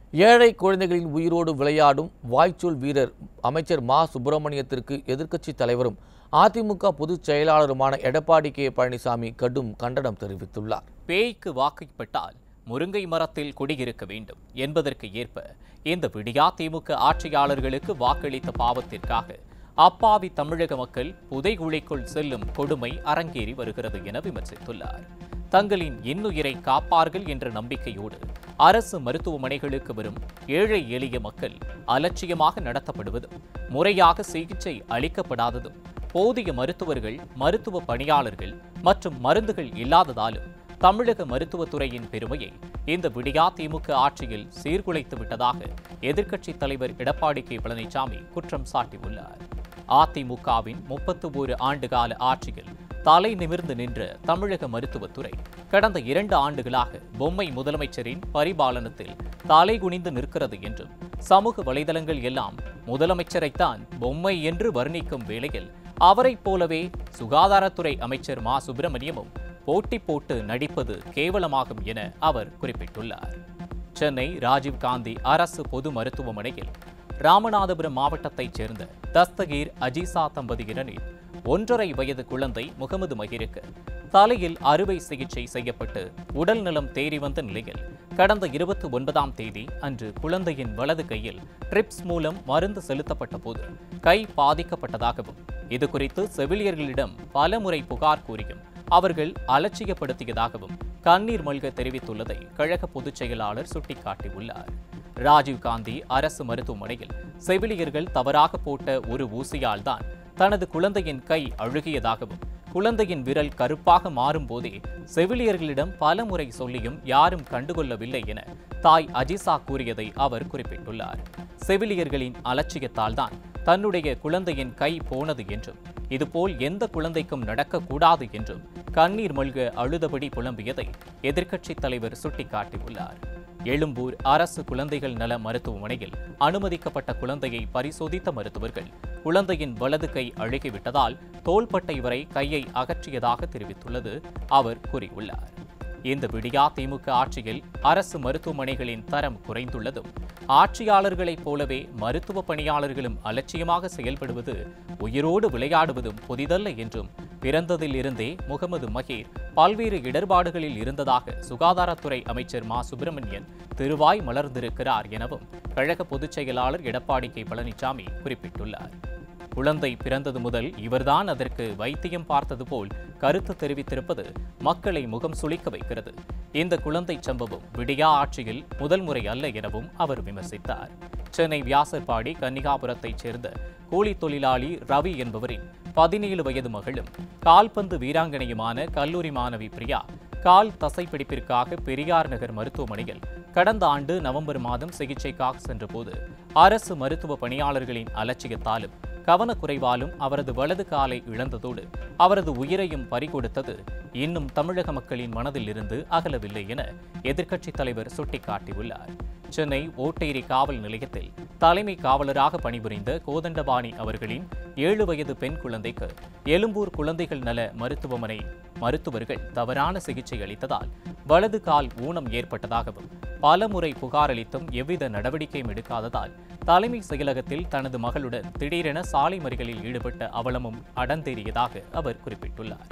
ஏழை குழந்தைகளின் உயிரோடு விளையாடும் வாய்ச்சொல் வீரர் அமைச்சர் மா சுப்பிரமணியத்திற்கு எதிர்க்கட்சி தலைவரும் அதிமுக பொதுச் செயலாளருமான எடப்பாடி கே பழனிசாமி கடும் கண்டனம் தெரிவித்துள்ளார் பேய்க்கு வாக்கைப்பட்டால் முருங்கை மரத்தில் குடியிருக்க வேண்டும் என்பதற்கு ஏற்ப இந்த விடியா திமுக ஆட்சியாளர்களுக்கு வாக்களித்த பாவத்திற்காக அப்பாவி தமிழக மக்கள் புதைகுழிக்குள் செல்லும் கொடுமை அரங்கேறி வருகிறது என விமர்சித்துள்ளார் தங்களின் இன்னுயிரை காப்பார்கள் என்ற நம்பிக்கையோடு அரசு மருத்துவமனைகளுக்கு வரும் ஏழை எளிய மக்கள் அலட்சியமாக நடத்தப்படுவதும் முறையாக சிகிச்சை அளிக்கப்படாததும் போதிய மருத்துவர்கள் மருத்துவ பணியாளர்கள் மற்றும் மருந்துகள் இல்லாததாலும் தமிழக மருத்துவத்துறையின் பெருமையை இந்த விடியா திமுக ஆட்சியில் சீர்குலைத்து விட்டதாக எதிர்க்கட்சித் தலைவர் எடப்பாடி கே பழனிசாமி குற்றம் சாட்டியுள்ளார் அதிமுகவின் முப்பத்து ஒரு ஆண்டுகால ஆட்சியில் தலை நிமிர்ந்து நின்ற தமிழக மருத்துவத்துறை கடந்த இரண்டு ஆண்டுகளாக பொம்மை முதலமைச்சரின் பரிபாலனத்தில் தலை குனிந்து நிற்கிறது என்றும் சமூக வலைதளங்கள் எல்லாம் முதலமைச்சரைத்தான் பொம்மை என்று வர்ணிக்கும் வேளையில் அவரைப் போலவே சுகாதாரத்துறை அமைச்சர் மா சுப்பிரமணியமும் போட்டி போட்டு நடிப்பது கேவலமாகும் என அவர் குறிப்பிட்டுள்ளார் சென்னை ராஜீவ்காந்தி அரசு பொது மருத்துவமனையில் ராமநாதபுரம் மாவட்டத்தைச் சேர்ந்த தஸ்தகீர் அஜீசா தம்பதியினரின் ஒன்றரை வயது குழந்தை முகமது மகிருக்கு தலையில் அறுவை சிகிச்சை செய்யப்பட்டு உடல் நலம் தேறி வந்த நிலையில் கடந்த இருபத்தி ஒன்பதாம் தேதி அன்று குழந்தையின் வலது கையில் ட்ரிப்ஸ் மூலம் மருந்து செலுத்தப்பட்ட போது கை பாதிக்கப்பட்டதாகவும் இது குறித்து செவிலியர்களிடம் பலமுறை புகார் கூறியும் அவர்கள் அலட்சியப்படுத்தியதாகவும் கண்ணீர் மல்க தெரிவித்துள்ளதை கழக பொதுச் செயலாளர் சுட்டிக்காட்டியுள்ளார் ராஜீவ்காந்தி அரசு மருத்துவமனையில் செவிலியர்கள் தவறாக போட்ட ஒரு ஊசியால் தான் தனது குழந்தையின் கை அழுகியதாகவும் குழந்தையின் விரல் கருப்பாக மாறும் போதே செவிலியர்களிடம் பல முறை சொல்லியும் யாரும் கண்டுகொள்ளவில்லை என தாய் அஜிசா கூறியதை அவர் குறிப்பிட்டுள்ளார் செவிலியர்களின் அலட்சியத்தால் தான் தன்னுடைய குழந்தையின் கை போனது என்றும் இதுபோல் எந்த குழந்தைக்கும் நடக்கக்கூடாது என்றும் கண்ணீர் மல்க அழுதபடி புலம்பியதை எதிர்க்கட்சித் தலைவர் சுட்டிக்காட்டியுள்ளார் எழும்பூர் அரசு குழந்தைகள் நல மருத்துவமனையில் அனுமதிக்கப்பட்ட குழந்தையை பரிசோதித்த மருத்துவர்கள் குழந்தையின் வலது கை அழுகிவிட்டதால் தோள்பட்டை வரை கையை அகற்றியதாக தெரிவித்துள்ளது அவர் கூறியுள்ளார் இந்த விடியா திமுக ஆட்சியில் அரசு மருத்துவமனைகளின் தரம் குறைந்துள்ளதும் ஆட்சியாளர்களைப் போலவே மருத்துவ பணியாளர்களும் அலட்சியமாக செயல்படுவது உயிரோடு விளையாடுவதும் புதிதல்ல என்றும் பிறந்ததில் இருந்தே முகமது மகீர் பல்வேறு இடர்பாடுகளில் இருந்ததாக சுகாதாரத்துறை அமைச்சர் மா சுப்பிரமணியன் திருவாய் மலர்ந்திருக்கிறார் எனவும் கழக பொதுச் செயலாளர் எடப்பாடி கே பழனிசாமி குறிப்பிட்டுள்ளார் குழந்தை பிறந்தது முதல் இவர்தான் அதற்கு வைத்தியம் பார்த்தது போல் கருத்து தெரிவித்திருப்பது மக்களை முகம் சுளிக்க வைக்கிறது இந்த குழந்தை சம்பவம் விடியா ஆட்சியில் முதல் முறை அல்ல எனவும் அவர் விமர்சித்தார் சென்னை வியாசர்பாடி கன்னிகாபுரத்தைச் சேர்ந்த கூலி தொழிலாளி ரவி என்பவரின் பதினேழு வயது மகளும் கால்பந்து வீராங்கனையுமான கல்லூரி மாணவி பிரியா கால் தசைப்பிடிப்பிற்காக பெரியார் நகர் மருத்துவமனையில் கடந்த ஆண்டு நவம்பர் மாதம் சிகிச்சைக்காக சென்றபோது அரசு மருத்துவ பணியாளர்களின் அலட்சியத்தாலும் கவனக்குறைவாலும் அவரது வலது காலை இழந்ததோடு அவரது உயிரையும் பறிகொடுத்தது இன்னும் தமிழக மக்களின் மனதில் இருந்து அகலவில்லை என எதிர்க்கட்சித் தலைவர் சுட்டிக்காட்டியுள்ளார் சென்னை ஓட்டேரி காவல் நிலையத்தில் தலைமை காவலராக பணிபுரிந்த கோதண்டபாணி அவர்களின் ஏழு வயது பெண் குழந்தைக்கு எழும்பூர் குழந்தைகள் நல மருத்துவமனை மருத்துவர்கள் தவறான சிகிச்சை அளித்ததால் வலது கால் ஊனம் ஏற்பட்டதாகவும் பலமுறை புகார் அளித்தும் எவ்வித நடவடிக்கையும் எடுக்காததால் தலைமை செயலகத்தில் தனது மகளுடன் திடீரென சாலை மறியலில் ஈடுபட்ட அவலமும் அடந்தேறியதாக அவர் குறிப்பிட்டுள்ளார்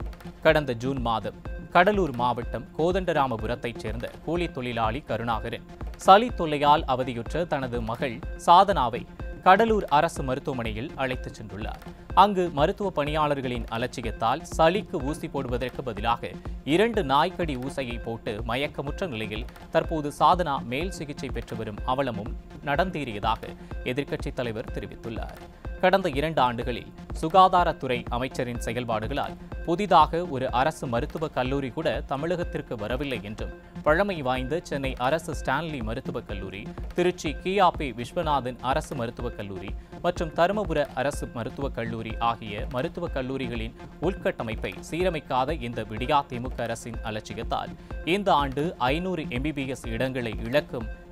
கடந்த ஜூன் மாதம் கடலூர் மாவட்டம் கோதண்டராமபுரத்தைச் சேர்ந்த கூலி தொழிலாளி கருணாகரன் சளி தொல்லையால் அவதியுற்ற தனது மகள் சாதனாவை கடலூர் அரசு மருத்துவமனையில் அழைத்துச் சென்றுள்ளார் அங்கு மருத்துவ பணியாளர்களின் அலட்சியத்தால் சளிக்கு ஊசி போடுவதற்கு பதிலாக இரண்டு நாய்க்கடி ஊசையை போட்டு மயக்கமுற்ற நிலையில் தற்போது சாதனா மேல் சிகிச்சை பெற்று வரும் அவலமும் நடந்தேறியதாக எதிர்க்கட்சித் தலைவர் தெரிவித்துள்ளார் கடந்த இரண்டு ஆண்டுகளில் சுகாதாரத்துறை அமைச்சரின் செயல்பாடுகளால் புதிதாக ஒரு அரசு மருத்துவக் கல்லூரி கூட தமிழகத்திற்கு வரவில்லை என்றும் பழமை வாய்ந்த சென்னை அரசு ஸ்டான்லி மருத்துவக் கல்லூரி திருச்சி கியாபி விஸ்வநாதன் அரசு மருத்துவக் கல்லூரி மற்றும் தருமபுர அரசு மருத்துவக் கல்லூரி ஆகிய மருத்துவக் கல்லூரிகளின் உள்கட்டமைப்பை சீரமைக்காத இந்த விடியா திமுக அரசின் அலட்சியத்தால் இந்த ஆண்டு ஐநூறு எம்பிபிஎஸ் இடங்களை இழக்கும்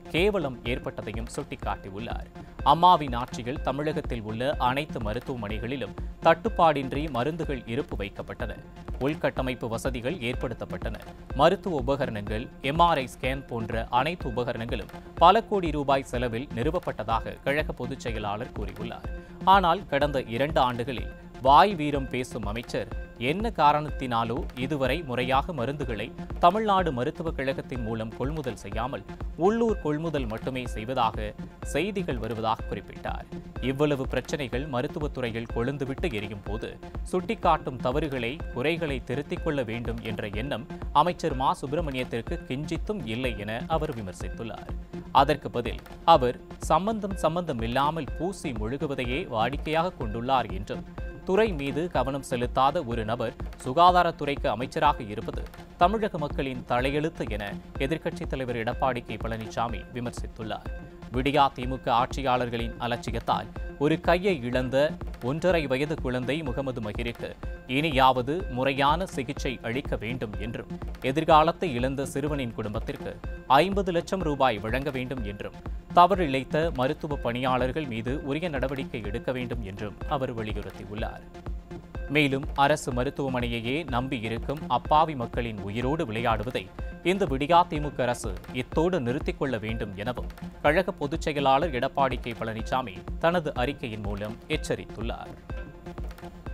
கேவலம் ஏற்பட்டதையும் சுட்டிக்காட்டியுள்ளார் அம்மாவின் ஆட்சியில் தமிழகத்தில் உள்ள அனைத்து மருத்துவமனைகளிலும் தட்டுப்பாடின்றி மருந்துகள் இருப்பு வைக்கப்பட்டன உள்கட்டமைப்பு வசதிகள் ஏற்படுத்தப்பட்டன மருத்துவ உபகரணங்கள் எம்ஆர்ஐ ஸ்கேன் போன்ற அனைத்து உபகரணங்களும் பல கோடி ரூபாய் செலவில் நிறுவப்பட்டதாக கழக பொதுச் செயலாளர் கூறியுள்ளார் ஆனால் கடந்த இரண்டு ஆண்டுகளில் வாய் வீரம் பேசும் அமைச்சர் என்ன காரணத்தினாலோ இதுவரை முறையாக மருந்துகளை தமிழ்நாடு மருத்துவக் கழகத்தின் மூலம் கொள்முதல் செய்யாமல் உள்ளூர் கொள்முதல் மட்டுமே செய்வதாக செய்திகள் வருவதாக குறிப்பிட்டார் இவ்வளவு பிரச்சனைகள் மருத்துவத்துறையில் கொழுந்துவிட்டு எரியும் போது சுட்டிக்காட்டும் தவறுகளை குறைகளை திருத்திக் கொள்ள வேண்டும் என்ற எண்ணம் அமைச்சர் மா சுப்பிரமணியத்திற்கு கிஞ்சித்தும் இல்லை என அவர் விமர்சித்துள்ளார் அதற்கு பதில் அவர் சம்பந்தம் சம்பந்தம் இல்லாமல் பூசி முழுகுவதையே வாடிக்கையாக கொண்டுள்ளார் என்றும் துறை மீது கவனம் செலுத்தாத ஒரு நபர் சுகாதாரத்துறைக்கு அமைச்சராக இருப்பது தமிழக மக்களின் தலையெழுத்து என எதிர்க்கட்சித் தலைவர் எடப்பாடி கே பழனிசாமி விமர்சித்துள்ளார் விடியா திமுக ஆட்சியாளர்களின் அலட்சியத்தால் ஒரு கையை இழந்த ஒன்றரை வயது குழந்தை முகமது மகிருக்கு இனியாவது முறையான சிகிச்சை அளிக்க வேண்டும் என்றும் எதிர்காலத்தை இழந்த சிறுவனின் குடும்பத்திற்கு ஐம்பது லட்சம் ரூபாய் வழங்க வேண்டும் என்றும் தவறிழைத்த மருத்துவ பணியாளர்கள் மீது உரிய நடவடிக்கை எடுக்க வேண்டும் என்றும் அவர் வலியுறுத்தியுள்ளார் மேலும் அரசு மருத்துவமனையையே நம்பி இருக்கும் அப்பாவி மக்களின் உயிரோடு விளையாடுவதை இந்த விடியா திமுக அரசு இத்தோடு நிறுத்திக் கொள்ள வேண்டும் எனவும் கழக பொதுச் செயலாளர் எடப்பாடி கே பழனிசாமி தனது அறிக்கையின் மூலம் எச்சரித்துள்ளார்